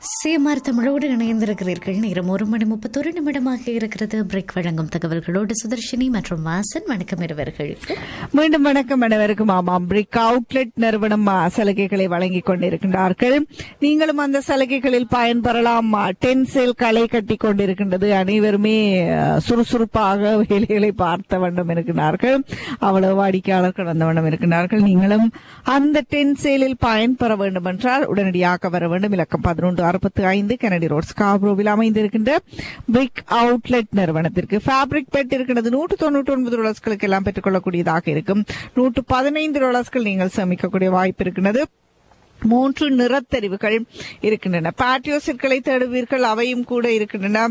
சேமார் தமிழோடு இணைந்திருக்கிறீர்கள் நேரம் ஒரு மணி முப்பத்தொரு நிமிடமாக இருக்கிறது பிரேக் வழங்கும் தகவல்களோடு சுதர்ஷினி மற்றும் வாசன் வணக்கம் இருவர்களுக்கு மீண்டும் வணக்கம் அனைவருக்கும் ஆமாம் பிரிக் அவுட்லெட் நிறுவனம் ஆ, சலுகைகளை வழங்கிக் கொண்டிருக்கின்றார்கள் நீங்களும் அந்த சலுகைகளில் பயன்பெறலாம் ஆ, டென் சேல் களை கட்டி கொண்டிருக்கின்றது அனைவருமே ஆ, சுறுசுறுப்பாக வேலைகளை பார்த்த வண்ணம் இருக்கிறார்கள் அவ்வளவு வாடிக்கையாளர்கள் அந்த வண்ணம் இருக்கிறார்கள் நீங்களும் அந்த டென் சேலில் பயன்பெற வேண்டும் என்றால் உடனடியாக வர வேண்டும் இலக்கம் பதினொன்று அறுபத்தி ஐந்து கெனடி ரோட் ஸ்காப்ரோவில் அமைந்திருக்கின்ற பிரிக் அவுட்லெட் நிறுவனத்திற்கு ஃபேப்ரிக் பெட் இருக்கிறது நூற்று தொண்ணூற்றி ஒன்பது டாலர்ஸ்களுக்கு எல்லாம் பெற்றுக்கொள்ளக்கூடியதாக இருக்கும் நூற்று பதினைந்து டாலர்ஸ்கள் நீங்கள் சேமிக்கக்கூடிய வாய்ப்பு இருக்கிறது மூன்று நிறத்தெரிவுகள் இருக்கின்றன பேட்டியோ சிற்களை தேடுவீர்கள் அவையும் கூட இருக்கின்றன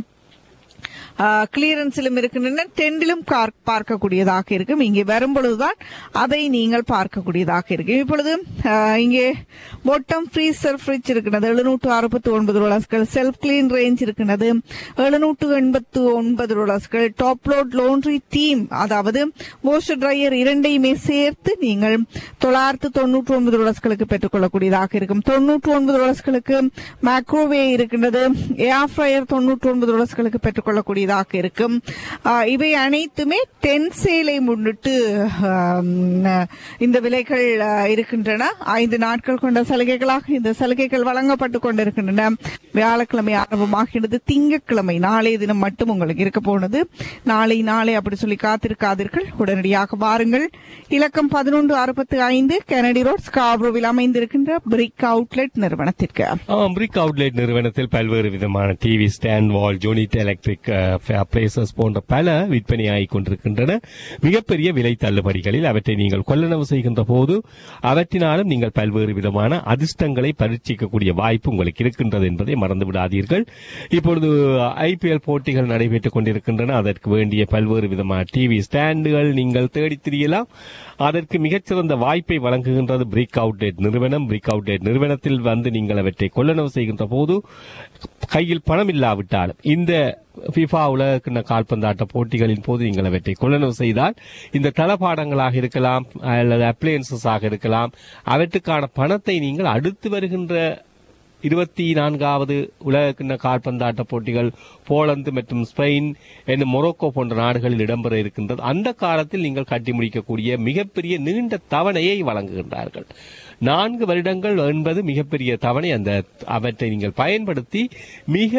கிளியரன்ஸிலும் இருக்கின்றன டெண்டிலும் பார்க்கக்கூடியதாக இருக்கும் இங்கே வரும்பொழுதுதான் அதை நீங்கள் பார்க்கக்கூடியதாக இருக்கும் இப்பொழுது ஆ, இங்கே பொட்டம் ஃப்ரீசர் ஃப்ரிட்ஜ் இருக்கிறது எழுநூற்று அறுபத்தி ஒன்பது டாலர்ஸ்கள் செல்ஃப் கிளீன் ரேஞ்ச் இருக்கிறது எழுநூற்று எண்பத்து ஒன்பது டாலர்ஸ்கள் டாப் லோட் லோன்ட்ரி தீம் அதாவது வாஷர் ட்ரையர் இரண்டையுமே சேர்த்து நீங்கள் தொள்ளாயிரத்து தொண்ணூற்று ஒன்பது டாலர்ஸ்களுக்கு பெற்றுக்கொள்ளக்கூடியதாக இருக்கும் தொண்ணூற்று ஒன்பது டாலர்ஸ்களுக்கு மேக்ரோவே இருக்கின்றது ஏர் ஃப்ரையர் தொண்ணூற்று ஒன்பது டாலர்ஸ்களுக்கு பெற்றுக்கொள்ளக்கூடியதாக இருக்கும் ஆஹ் இவை அனைத்துமே டென் சேலை முன்னிட்டு ஆம், இந்த விலைகள் ஆஹ், இருக்கின்றன ஐந்து நாட்கள் கொண்ட சலுகைகளாக இந்த சலுகைகள் வழங்கப்பட்டு கொண்டிருக்கின்றன வியாழக்கிழமை ஆரம்பமாகிறது திங்கட்கிழமை நாளைய தினம் மட்டும் உங்களுக்கு இருக்க போனது நாளை நாளை அப்படி சொல்லி காத்திருக்காதீர்கள் உடனடியாக வாருங்கள் இலக்கம் பதினொன்று அறுபத்தி ஐந்து கெனடி ரோட் ஸ்காப்ரோவில் அமைந்திருக்கின்ற பிரிக் அவுட்லெட் நிறுவனத்திற்கு ஆமாம் பிரிக் அவுட்லெட் நிறுவனத்தில் பல்வேறு விதமான டிவி ஸ்டாண்ட் வால் ஜோனிட் எலக்ட்ரிக் பிளேசஸ் போன்ற பல விற்பனையாகிக் கொண்டிருக்கின்றன மிகப்பெரிய விலை தள்ளுபடிகளில் அவற்றை நீங்கள் கொள்ளளவு செய்கின்ற போது அவற்றினாலும் நீங்கள் பல்வேறு விதமான அதிர்ஷ்டங்களை பரீட்சிக்கக்கூடிய வாய்ப்பு உங்களுக்கு இருக்கின்றது என்பதை மறந்து விடாதீர்கள் இப்பொழுது ஐபிஎல் போட்டிகள் நடைபெற்றுக் கொண்டிருக்கின்றன அதற்கு வேண்டிய பல்வேறு விதமான டிவி ஸ்டாண்டுகள் நீங்கள் தேடித் திரியலாம் அதற்கு மிகச்சிறந்த வாய்ப்பை வழங்குகின்றது பிரிக் அவுட்லெட் நிறுவனம் பிரிக் அவுட்லெட் நிறுவனத்தில் வந்து நீங்கள் அவற்றை கொள்ளளவு செய்கின்ற போது கையில் பணம் இல்லாவிட்டாலும் இந்த பிஃபா உலகக்கிண்ண கால்பந்தாட்ட போட்டிகளின் போது நீங்கள் அவற்றை கொள்ளளவு செய்தால் இந்த தளபாடங்களாக இருக்கலாம் அல்லது அப்ளையன்சஸ் ஆக இருக்கலாம் அவற்றுக்கான பணத்தை நீங்கள் அடுத்து வருகின்ற இருபத்தி நான்காவது உலகக்கிண்ண கால்பந்தாட்ட போட்டிகள் போலந்து மற்றும் ஸ்பெயின் என்னும் மொரோக்கோ போன்ற நாடுகளில் இடம்பெற இருக்கின்றது அந்த காலத்தில் நீங்கள் கட்டி முடிக்கக்கூடிய மிகப்பெரிய நீண்ட தவணையை வழங்குகின்றார்கள் நான்கு வருடங்கள் என்பது மிகப்பெரிய தவணை அந்த அவற்றை நீங்கள் பயன்படுத்தி மிக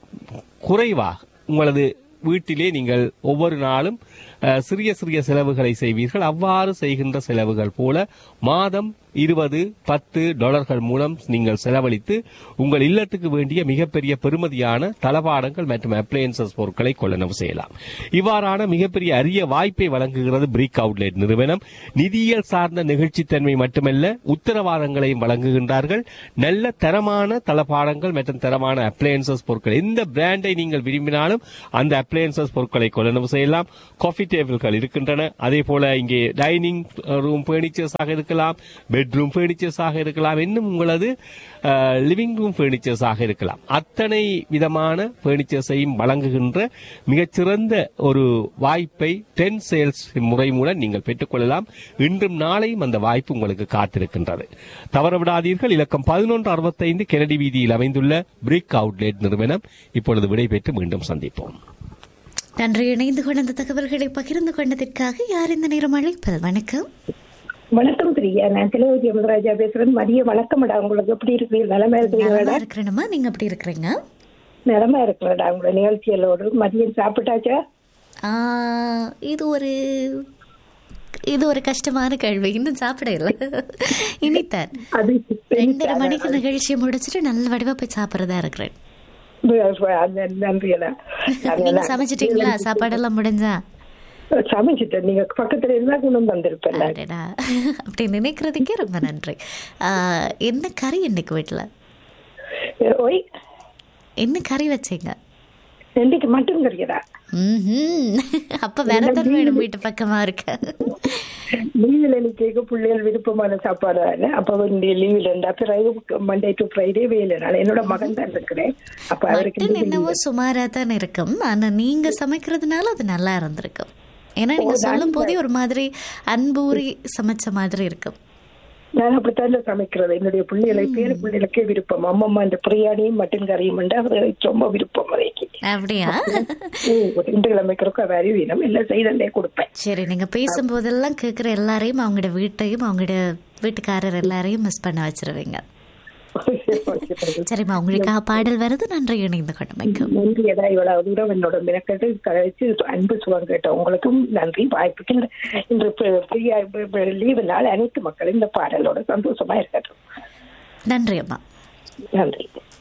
குறைவாக உங்களது வீட்டிலே நீங்கள் ஒவ்வொரு நாளும் அஹ், சிறிய சிறிய செலவுகளை செய்வீர்கள் அவ்வாறு செய்கின்ற செலவுகள் போல மாதம் இருபது பத்து டாலர்கள் மூலம் நீங்கள் செலவழித்து உங்கள் இல்லத்துக்கு வேண்டிய மிகப்பெரிய பெறுமதியான தளபாடங்கள் மற்றும் அப்ளையன்சஸ் பொருட்களை கொள்ளளவு செய்யலாம் இவ்வாறான மிகப்பெரிய அரிய வாய்ப்பை வழங்குகிறது பிரிக் அவுட்லெட் நிறுவனம் நிதியியல் சார்ந்த நிகழ்ச்சித்தன்மை மட்டுமல்ல உத்தரவாதங்களையும் வழங்குகின்றார்கள் நல்ல தரமான தளபாடங்கள் மற்றும் தரமான அப்ளையன்சஸ் பொருட்கள் எந்த பிராண்டை நீங்கள் விரும்பினாலும் அந்த அப்ளையன்சஸ் பொருட்களை கொள்ளளவு செய்யலாம் காஃபி டேபிள்கள் இருக்கின்றன அதே போல இங்கே டைனிங் ரூம் பர்னிச்சர்ஸாக இருக்கலாம் பெட்ரூம் பர்னிச்சர்ஸாக இருக்கலாம் இன்னும் உங்களது லிவிங் ரூம் பர்னிச்சர்ஸாக இருக்கலாம் அத்தனை விதமான பர்னிச்சர்ஸையும் வழங்குகின்ற மிகச்சிறந்த ஒரு வாய்ப்பை டென் சேல்ஸ் முறை மூலம் நீங்கள் பெற்றுக்கொள்ளலாம் இன்றும் நாளையும் அந்த வாய்ப்பு உங்களுக்கு காத்திருக்கின்றது தவறவிடாதீர்கள் இலக்கம் பதினொன்று அறுபத்தைந்து கெனடி வீதியில் அமைந்துள்ள பிரிக் அவுட்லெட் நிறுவனம் இப்பொழுது விடைபெற்று மீண்டும் சந்திப்போம் நன்றி இணைந்து கொண்ட அந்த தகவல்களை பகிர்ந்து கொண்டதற்காக யார் இந்த நேரம் அழைப்பது வணக்கம் வணக்கம் பிரியா நான் திலவதி அமராஜா பேசுறேன் மதிய வணக்கம்டா உங்களுக்கு எப்படி இருக்கிறீங்க நிலமா நலமா இருக்கிறீங்களா இருக்கிறேனம்மா நீங்க எப்படி இருக்கிறீங்க நிலமா இருக்கிறடா உங்களோட நிகழ்ச்சிகளோடு மதியம் சாப்பிட்டாச்சா ஆ, இது ஒரு இது ஒரு கஷ்டமான கேள்வி இன்னும் சாப்பிட இல்லை இனித்தார் அது ரெண்டரை மணிக்கு நிகழ்ச்சியை முடிச்சிட்டு நல்ல வடிவா போய் சாப்பிட்றதா இருக்கிறேன் நன்றியடா நீங்க சமைச்சிட்டீங்களா சாப்பாடெல்லாம் முடிஞ்சா சமைச்சிட்டேன் நீங்க பக்கத்துல இருந்தா கொண்டு வந்திருப்பேன் அடடா அப்படி நினைக்கிறதுக்கே ரொம்ப நன்றி ஆ, என்ன கறி இன்னைக்கு வீட்டுல ஓய் என்ன கறி வச்சீங்க இன்னைக்கு மட்டும் கறியடா ம்ஹும். அப்ப விரதம் வேணும் வீட்டு பக்கமா இருக்க லீவில் எனக்கு கேட்க பிள்ளைகள் விருப்பமான சாப்பாடு தானே அப்ப வந்து லீவில் இருந்தா பிறகு மண்டே டு ஃப்ரைடே வேலை நான் என்னோட மகன் தான் இருக்கிறேன் அப்ப அவருக்கு மட்டன் என்னவோ சுமாரா தான் இருக்கும் ஆனா நீங்க சமைக்கிறதுனால அது நல்லா இருந்திருக்கும் ஏன்னா நீங்க சொல்லும் போதே ஒரு மாதிரி அன்பூரி சமைச்ச மாதிரி இருக்கும் நான் அப்படித்தான் சமைக்கிறது என்னுடைய பிள்ளைகளை பேரு பிள்ளைகளுக்கே விருப்பம் அம்மம்மா இந்த பிரியாணியும் மட்டன் கறியும் உண்டு அவர்களுக்கு ரொம்ப விருப்பம் அதைக்கு அப்படியா ரெண்டு கிழமைக்கிறோம் வேறு வீணம் எல்லாம் செய்தே கொடுப்பேன் சரி நீங்க பேசும்போதெல்லாம் கேட்குற எல்லாரையும் அவங்களோட வீட்டையும் அவங்களோட வீட்டுக்காரர் எல்லாரையும் மிஸ் பண்ண வச்சிருவீங்க சரிம்மா உங்களுக்காக பாடல் வருது நன்றி இணைந்து கொண்டமைக்கும் நன்றி ஏதா இவ்வளவு தூரம் என்னோட மினக்கட்டு கழிச்சு அன்பு சுகம் கேட்ட உங்களுக்கும் நன்றி வாய்ப்புக்கு இந்த- இன்று ஃப்ரீயா லீவு நாள் அனைத்து மக்களும் இந்த பாடலோட சந்தோஷமா இருக்கட்டும் நன்றி அம்மா நன்றி